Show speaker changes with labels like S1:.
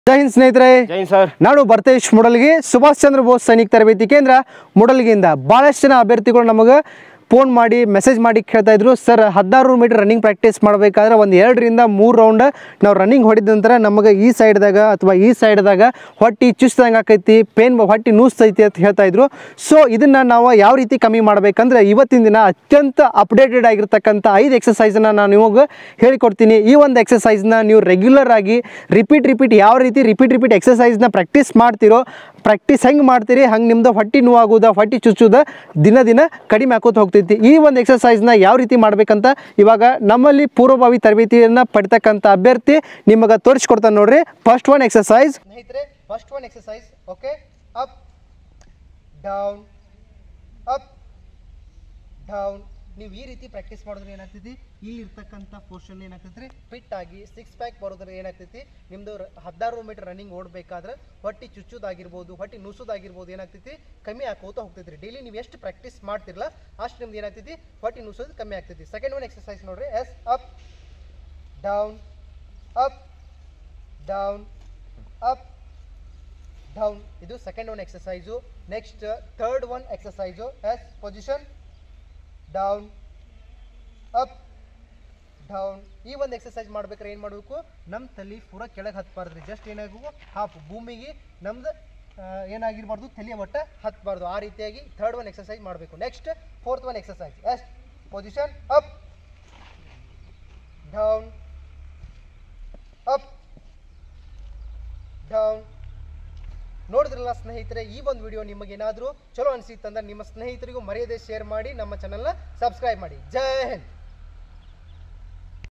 S1: ಜೈ ಹಿಂದ್ ಸ್ನೇಹಿತರೆ
S2: ಜೈನ್ ಸರ್
S1: ನಾನು ಭರ್ತೇಶ್ ಮುಡಲ್ಗಿ ಸುಭಾಷ್ ಚಂದ್ರ ಬೋಸ್ ಸೈನಿಕ ತರಬೇತಿ ಕೇಂದ್ರ ಮುಡಲ್ಗಿಯಿಂದ ಭಾಳಷ್ಟು ಜನ ಅಭ್ಯರ್ಥಿಗಳು ನಮಗೆ ಫೋನ್ ಮಾಡಿ ಮೆಸೇಜ್ ಮಾಡಿ ಕೇಳ್ತಾ ಇದ್ರು ಸರ್ ಹದಿನಾರು ಮೀಟರ್ ರನ್ನಿಂಗ್ ಪ್ರಾಕ್ಟೀಸ್ ಮಾಡಬೇಕಾದ್ರೆ ಒಂದು ಎರಡರಿಂದ ಮೂರು ರೌಂಡ್ ನಾವು ರನ್ನಿಂಗ್ ಹೊಡಿದ ನಂತರ ನಮಗೆ ಈ ಸೈಡ್ದಾಗ ಅಥವಾ ಈ ಸೈಡ್ದಾಗ ಹೊಟ್ಟಿ ಚುಚ್ದಂಗೆ ಆಕೈತಿ ಪೇನ್ ಹೊಟ್ಟಿ ನೂಸ್ತೈತಿ ಅಂತ ಹೇಳ್ತಾ ಇದ್ರು ಸೊ ಇದನ್ನು ನಾವು ಯಾವ ರೀತಿ ಕಮ್ಮಿ ಮಾಡಬೇಕಂದ್ರೆ ಇವತ್ತಿನ ದಿನ ಅತ್ಯಂತ ಅಪ್ಡೇಟೆಡ್ ಆಗಿರ್ತಕ್ಕಂಥ ಐದು ಎಕ್ಸಸೈಸನ್ನ ನಾನು ನಿಮಗೆ ಹೇಳಿಕೊಡ್ತೀನಿ ಈ ಒಂದು ಎಕ್ಸಸೈಸ್ನ ನೀವು ರೆಗ್ಯುಲರ್ ಆಗಿ ರಿಪೀಟ್ ರಿಪೀಟ್ ಯಾವ ರೀತಿ ರಿಪೀಟ್ ರಿಪೀಟ್ ಎಕ್ಸಸೈಸ್ನ ಪ್ರಾಕ್ಟೀಸ್ ಮಾಡ್ತಿರೋ ಪ್ರಾಕ್ಟೀಸ್ ಹೆಂಗೆ ಮಾಡ್ತೀರಿ ಹಂಗೆ ನಿಮ್ದು ಹೊಟ್ಟಿ ನೋವಾಗೋದ ಹೊಟ್ಟಿ ಚುಚ್ಚುದ ದಿನ ದಿನ ಕಡಿಮೆ ಆಕೋತ ಹೋಗ್ತೈತಿ ಈ ಒಂದು ಎಕ್ಸಸೈಸ್ನ ಯಾವ ರೀತಿ ಮಾಡ್ಬೇಕಂತ ಇವಾಗ ನಮ್ಮಲ್ಲಿ ಪೂರ್ವಭಾವಿ ತರಬೇತಿಯನ್ನು ಪಡಿತಕ್ಕಂಥ ಅಭ್ಯರ್ಥಿ ನಿಮಗೆ ತೋರಿಸ್ಕೊಡ್ತಾನೆ ನೋಡ್ರಿ ಫಸ್ಟ್ ಒನ್ ಎಕ್ಸಸೈಸ್ ಸ್ನೇಹಿತರೆ first one exercise okay up down up down ನೀವು ಈ ರೀತಿ ಪ್ರಾಕ್ಟೀಸ್ ಮಾಡಿದ್ರೆ ಏನಾಗ್ತೈತಿ ಇಲ್ಲಿ ಇರ್ತಕ್ಕಂಥ ಪೋರ್ಷನ್ ಏನಾಗ್ತೈತಿ ಫಿಟ್ ಆಗಿ ಸಿಕ್ಸ್ ಪ್ಯಾಕ್ ಬರೋದ್ರೆ ಏನಾಗ್ತೈತಿ ನಿಮ್ದು ರ- ಹದಿನಾರು ಮೀಟರ್ ರನ್ನಿಂಗ್ ಓಡಬೇಕಾದ್ರೆ ಹೊಟ್ಟಿ ಚುಚ್ಚುದಾಗಿರ್ಬೋದು ಹೊಟ್ಟಿ ನುಸುದಾಗಿರ್ಬೋದು ಏನಾಗ್ತೈತಿ ಕಮ್ಮಿ ಆಕೋತ ಹೋಗ್ತೈತಿ ಡೈಲಿ ನೀವು ಎಷ್ಟು ಪ್ರಾಕ್ಟೀಸ್ ಮಾಡ್ತಿರಲ್ಲ ಅಷ್ಟು ನಿಮ್ದು ಏನಾಗ್ತೈತಿ ಹೊಟ್ಟಿ ನುಸೋದು ಕಮ್ಮಿ ಆಗ್ತೈತಿ ಸೆಕೆಂಡ್ ಒನ್ ಎಕ್ಸಸೈಸ್ ನೋಡ್ರಿ yes up down up down up down ಇದು second one exercise next third one exercise yes position down up down ಈ ಒಂದು ಎಕ್ಸಸೈಸ್ ಮಾಡ್ಬೇಕಾದ್ರೆ ಏನು ಮಾಡಬೇಕು ನಮ್ಮ ತಲೆ ಪೂರ ಕೆಳಗೆ ಹತ್ಬಾರ್ದ್ರಿ ಜಸ್ಟ್ ಏನಾಗಬೇಕು ಹಾಫ್ ಭೂಮಿಗೆ ನಮ್ದು ಆ, ಏನಾಗಿರ್ಬಾರ್ದು ತಲೆ ಒಟ್ಟ ಹತ್ಬಾರ್ದು ಆ ರೀತಿಯಾಗಿ ಥರ್ಡ್ ಒನ್ ಎಕ್ಸಸೈಸ್ ಮಾಡಬೇಕು next fourth one exercise as position up down up down ನೋಡಿದ್ರಲ್ಲ ಸ್ನೇಹಿತರೆ ಈ ಒಂದು ವಿಡಿಯೋ ನಿಮಗೇನಾದರೂ ಚಲೋ ಅನಿಸಿತ್ತಂದ್ರೆ ನಿಮ್ಮ ಸ್ನೇಹಿತರಿಗೂ ಮರ್ಯಾದೆ ಶೇರ್ ಮಾಡಿ ನಮ್ಮ ಚಾನಲ್ನ ಸಬ್ಸ್ಕ್ರೈಬ್ ಮಾಡಿ ಜೈ ಹಿಂದ್